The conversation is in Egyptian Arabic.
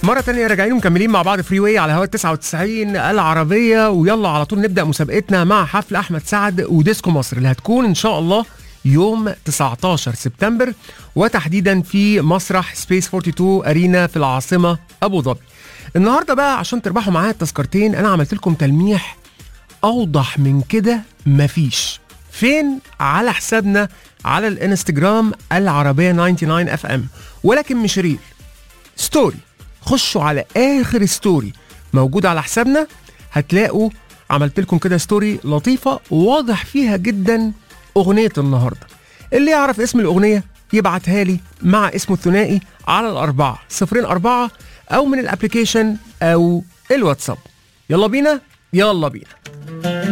مرة تانية راجعين ومكملين مع بعض فري واي على هوا 99 العربية ويلا على طول نبدأ مسابقتنا مع حفل أحمد سعد وديسكو مصر اللي هتكون إن شاء الله يوم 19 سبتمبر وتحديدا في مسرح سبيس 42 أرينا في العاصمة أبو ظبي. النهارده بقى عشان تربحوا معايا التذكرتين أنا عملت لكم تلميح أوضح من كده مفيش. فين؟ على حسابنا على الانستجرام العربية 99 اف ام ولكن مش ريل ستوري خشوا على اخر ستوري موجود على حسابنا هتلاقوا عملت لكم كده ستوري لطيفة واضح فيها جدا اغنية النهاردة اللي يعرف اسم الاغنية يبعتها لي مع اسمه الثنائي على الاربعة صفرين اربعة او من الابليكيشن او الواتساب يلا بينا يلا بينا